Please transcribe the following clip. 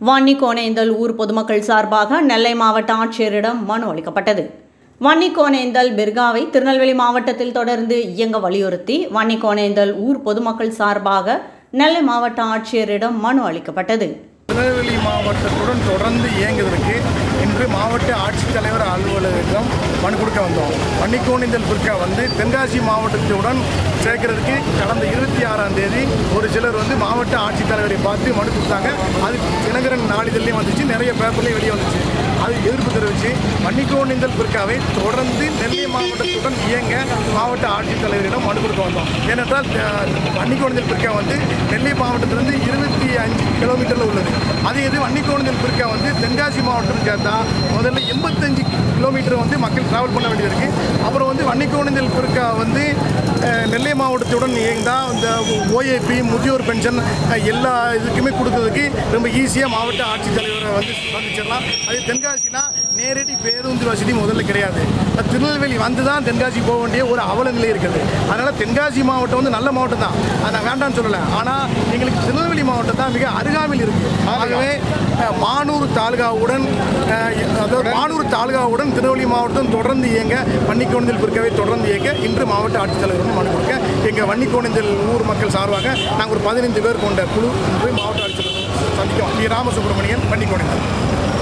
வன்னிக்கோணேந்தல் ஊர் பொதுமக்கள் சார்பாக நெல்லை மாவட்ட ஆட்சியரிடம் மனு அளிக்கப்பட்டது வன்னிக்கோணேந்தல் பிர்காவை திருநெல்வேலி மாவட்டத்தில் தொடர்ந்து இயங்க வலியுறுத்தி வன்னிக்கோணேந்தல் ஊர் பொதுமக்கள் சார்பாக நெல்லை மாவட்ட ஆட்சியரிடம் மனு அளிக்கப்பட்டது திருநெல்வேலி மாவட்டத்துடன் தொடர்ந்து இயங்குவதற்கு இன்று மாவட்ட ஆட்சித்தலைவர் அலுவலகம் மனு கொடுக்க வந்தோம் வன்னிக்கோணிந்தல் பிற்கா வந்து தென்காசி மாவட்டத்துடன் சேர்க்கறதுக்கு கடந்த இருபத்தி ஆறாம் தேதி ஒரு சிலர் வந்து மாவட்ட ஆட்சித்தலைவரை பார்த்து மனு கொடுத்தாங்க அது தினகரன் நாளிதழ்லையும் வந்துச்சு நிறைய பேப்பர்லையும் வெளியே வந்துச்சு அது எதிர்ப்பு தெரிவித்து வன்னிக்கோணிந்தல் பிற்காவை தொடர்ந்து நெல்லை மாவட்டத்துடன் இயங்க மாவட்ட ஆட்சித்தலைவரிடம் மனு கொடுக்க வந்தோம் ஏனென்றால் அஹ், வன்னிக்கோணிந்தல் பிற்கா வந்து நெல்லை மாவட்டத்திலிருந்து இருபத்தி அஞ்சு கிலோமீட்டரில் உள்ளது அதே இது வன்னிக்கோணிந்தல் பிற்கா வந்து தென்காசி மாவட்டம் சேர்த்தா முதல்ல எண்பத்தஞ்சு கிலோமீட்டர் வந்து மக்கள் டிராவல் பண்ண வேண்டியது இருக்குது அப்புறம் வந்து வன்னிக்கோணிந்தல் பிற்கா வந்து அஹ், நெல்லை மாவட்டத்துடன் இயங்கா இந்த ஓஏபி முதியோர் பென்ஷன் அஹ், எல்லா இதுக்குமே கொடுக்கறதுக்கு ரொம்ப ஈஸியாக மாவட்ட ஆட்சித்தலைவரை வந்து சந்திச்சிடலாம் அது தென்காசினா நேரடி பேருந்து வசதி முதல்ல கிடையாது அது திருநெல்வேலி வந்து தான் தென்காசி போக வேண்டிய ஒரு அவல நிலை இருக்குது அதனால் தென்காசி மாவட்டம் வந்து நல்ல மாவட்டம் தான் அதை நான் வேண்டாம்னு சொல்லலை ஆனால் எங்களுக்கு திருநெல்வேலி மாவட்டம் தான் மிக அருகாமையில் இருக்குது ஆகவே அஹ், மானூர் தாலுகாவுடன் அஹ், அதாவது மானூர் தாலுகாவுடன் திருநெல்வேலி மாவட்டம் தொடர்ந்து இயங்க வன்னிக்கோணத்தில் பிற்கவே தொடர்ந்து இயங்க இன்று மாவட்ட ஆட்சித்தலைவர் மனு கொடுக்க எங்கள் வன்னிக்கோணத்தில் ஊர் மக்கள் சார்பாக நாங்கள் ஒரு பதினைந்து பேர் கொண்ட குழு இன்று மாவட்ட ஆட்சித்தலைவர் சந்திக்கும் வி ராமசுப்ரமணியன் வன்னிக்கோணத்தில்